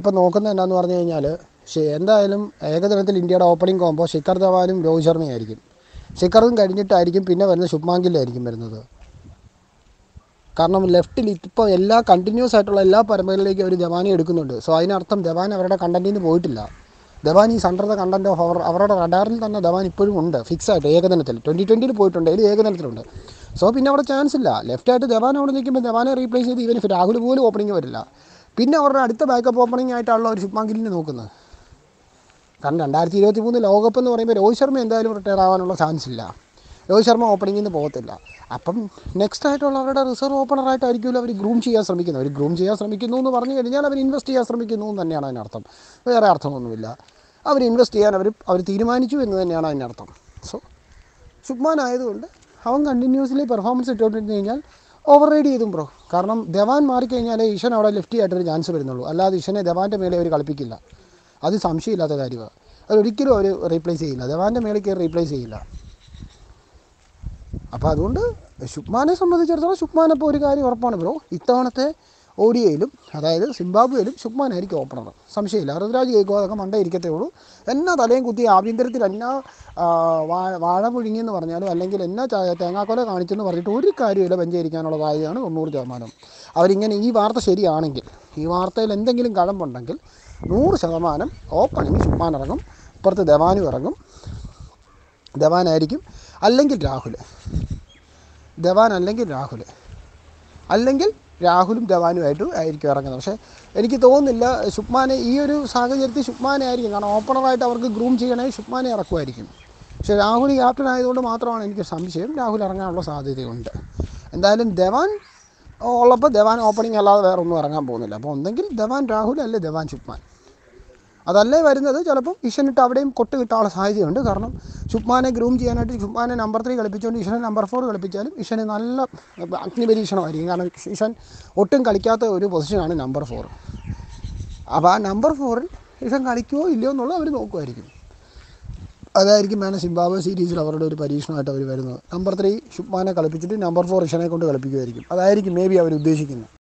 ഇപ്പം നോക്കുന്നത് എന്നാന്ന് പറഞ്ഞു കഴിഞ്ഞാൽ ശ- എന്തായാലും ഏകദിനത്തിൽ ഇന്ത്യയുടെ ഓപ്പണിംഗ് കോമ്പോ ശിഖർ ധവാനും രോഹിത് ശർമ്മയായിരിക്കും ശിഖറും കഴിഞ്ഞിട്ടായിരിക്കും പിന്നെ വരുന്നത് ശുഭ്മാൻ ഗില്ലായിരിക്കും വരുന്നത് കാരണം ലെഫ്റ്റിൽ ഇപ്പോൾ എല്ലാ കണ്ടിന്യൂസ് ആയിട്ടുള്ള എല്ലാ പരമ്പരയിലേക്കും അവർ ധവാനെ എടുക്കുന്നുണ്ട് സോ അതിനർത്ഥം ധവാൻ അവരുടെ കണ്ടന്റിൽ നിന്ന് പോയിട്ടില്ല ധവാൻ ഈ സണ്ടർ ദ കണ്ടന്റ് ഓഫ് അവർ അവരുടെ റഡാറിൽ തന്നെ ധവാൻ ഇപ്പോഴും ഉണ്ട് ഫിക്സ് ആയിട്ട് ഏകദിനത്തിൽ ട്വൻറ്റി ട്വൻറ്റിയിൽ പോയിട്ടുണ്ട് ഇതിൽ ഏകദിനത്തിലുണ്ട് സോ പിന്നെ അവിടെ ചാൻസ് ഇല്ല ലെഫ്റ്റ് ആയിട്ട് ധവാൻ അവിടെ നിൽക്കുമ്പോൾ ധവാനെ റീപ്ലേസ് ചെയ്ത് ഇവന് രാഹുൽ പോലും ഓപ്പണിംഗ് വരില്ല പിന്നെ അവരുടെ അടുത്ത ബാക്കപ്പ് ഓപ്പണിംഗ് ആയിട്ടാണല്ലോ അവർ ശുഭ്മാൻ ഗില്ലിനെ നോക്കുന്നത് കാരണം രണ്ടായിരത്തി ഇരുപത്തി മൂന്ന് ലോകകപ്പ് എന്ന് പറയുമ്പോൾ രോഹിത് ശർമ്മ എന്തായാലും റിട്ടയർ ആവാനുള്ള ചാൻസ് ഇല്ല രോഹിത് ശർമ്മ ഓപ്പണിങ്ങിൽ നിന്ന് പോകത്തില്ല അപ്പം നെക്സ്റ്റ് ആയിട്ടുള്ള അവരുടെ റിസർവ് ഓപ്പണറായിട്ടായിരിക്കുമല്ലോ അവർ ഗ്രൂം ചെയ്യാൻ ശ്രമിക്കുന്നത് അവർ ഗ്രൂം ചെയ്യാൻ ശ്രമിക്കുന്നു എന്ന് പറഞ്ഞു കഴിഞ്ഞാൽ അവർ ഇൻവെസ്റ്റ് ചെയ്യാൻ ശ്രമിക്കുന്നു എന്ന് തന്നെയാണ് അതിനർത്ഥം വേറെ അർത്ഥമൊന്നുമില്ല അവർ ഇൻവെസ്റ്റ് ചെയ്യാൻ അവർ അവർ തീരുമാനിച്ചു എന്ന് തന്നെയാണ് അതിനർത്ഥം സോ ശുഭ്മാൻ ആയതുകൊണ്ട് അവൻ കണ്ടിന്യൂസ്ലി പെർഫോമൻസ് ഇട്ടുകൊണ്ടിരുന്ന് കഴിഞ്ഞാൽ ഓവർ റൈഡ് ചെയ്തും ബ്രോ കാരണം ധവാൻ മാറിക്കഴിഞ്ഞാലേ ഇഷൻ അവിടെ ലെഫ്റ്റ് ആയിട്ടൊരു ചാൻസ് വരുന്നുള്ളൂ അല്ലാതെ ഇഷനെ ധവാൻ്റെ മേലെ അവർ കളിപ്പിക്കില്ല അത് സംശയമില്ലാത്ത കാര്യമാണ് അതൊരിക്കലും അവർ റീപ്ലേസ് ചെയ്യില്ല ധവാൻ്റെ മേളിൽ കയറി റീപ്ലേസ് ചെയ്യില്ല അപ്പോൾ അതുകൊണ്ട് ശുഭ്മാനെ സംബന്ധിച്ചിടത്തോളം ശുഭ്മാൻ അപ്പോൾ ഒരു കാര്യം ഉറപ്പാണ് ബ്രോ ഇത്തവണത്തെ ഒ ഡി ഐയിലും അതായത് സിംബാബ്വേയിലും ശുഭ്മാനായിരിക്കും ഓപ്പണർ സംശയമില്ല ഋതുരാജ് കേക്കോ അതൊക്കെ മണ്ടേ ഇരിക്കത്തേ ഉള്ളൂ എന്നാ തലയും കുത്തി ആഭ്യന്തരത്തിൽ എന്നാ ആ, വാ- വാഴ പുഴുങ്ങിയെന്ന് പറഞ്ഞാലും അല്ലെങ്കിൽ എന്നാ ചാ- തേങ്ങാക്കൊല കാണിച്ചെന്ന് പറഞ്ഞിട്ട് ഒരു കാര്യമില്ല ബെഞ്ചിരിക്കാനുള്ള കാര്യമാണ് തൊണ്ണൂറ് ശതമാനം അവരിങ്ങനെ ഈ വാർത്ത ശരിയാണെങ്കിൽ ഈ വാർത്തയിൽ എന്തെങ്കിലും കഴമ്പുണ്ടെങ്കിൽ നൂറ് ശതമാനം ഓപ്പണിങ് ശുഭ്മാൻ ഇറങ്ങും ഇപ്പുറത്ത് ധവാനും ഇറങ്ങും ധവാനായിരിക്കും അല്ലെങ്കിൽ രാഹുൽ ധവാൻ അല്ലെങ്കിൽ രാഹുൽ അല്ലെങ്കിൽ രാഹുലും ധവാനുമായിട്ടും ആയിരിക്കും ഇറങ്ങുന്നത് പക്ഷേ എനിക്ക് തോന്നുന്നില്ല ശുഭ്മാനെ ഈ ഒരു സാഹചര്യത്തിൽ ശുഭ്മാനെ ആയിരിക്കും കാരണം ഓപ്പണറായിട്ട് അവർക്ക് ഗ്രൂം ചെയ്യണമെങ്കിൽ ശുഭ്മാനെ ഇറക്കുമായിരിക്കും പക്ഷേ രാഹുൽ ക്യാപ്റ്റൻ ആയതുകൊണ്ട് മാത്രമാണ് എനിക്ക് സംശയം രാഹുൽ ഇറങ്ങാനുള്ള സാധ്യതയുണ്ട് എന്തായാലും ധവാൻ ഉള്ളപ്പോൾ ധവാൻ ഓപ്പണിംഗ് അല്ലാതെ വേറെ ഒന്നും ഇറങ്ങാൻ പോകുന്നില്ല അപ്പോൾ ഒന്നെങ്കിൽ ധവാൻ രാഹുൽ അല്ലെ ധവാൻ ശുഭ്മാൻ അതല്ലേ വരുന്നത് ചിലപ്പോൾ ഇഷനിട്ട് അവിടെയും കൊട്ട് കിട്ടാനുള്ള സാധ്യതയുണ്ട് കാരണം ശുഭ്മാനെ ഗ്രൂം ചെയ്യാനായിട്ട് ശുഭ്മാനെ നമ്പർ ത്രീ കളിപ്പിച്ചുകൊണ്ട് ഇഷനെ നമ്പർ ഫോർ കളിപ്പിച്ചാലും ഇഷന് നല്ല അഗ്നിപരീക്ഷണമായിരിക്കും കാരണം ഇഷൻ ഒട്ടും കളിക്കാത്ത ഒരു പൊസിഷനാണ് നമ്പർ ഫോർ അപ്പോൾ ആ നമ്പർ ഫോറിൽ ഇഷൻ കളിക്കുമോ ഇല്ലയോ എന്നുള്ളത് അവർ നോക്കുമായിരിക്കും അതായിരിക്കും വേണം സിംബാബ്വെ സീരീസിൽ അവരുടെ ഒരു പരീക്ഷണമായിട്ട് അവർ വരുന്നത് നമ്പർ ത്രീ ശുഭ്മാനെ കളിപ്പിച്ചിട്ട് നമ്പർ ഫോർ ഇഷനെ കൊണ്ട് കളിപ്പിക്കുമായിരിക്കും അതായിരിക്കും മേ ബി അവർ ഉദ്ദേശിക്കുന്നത്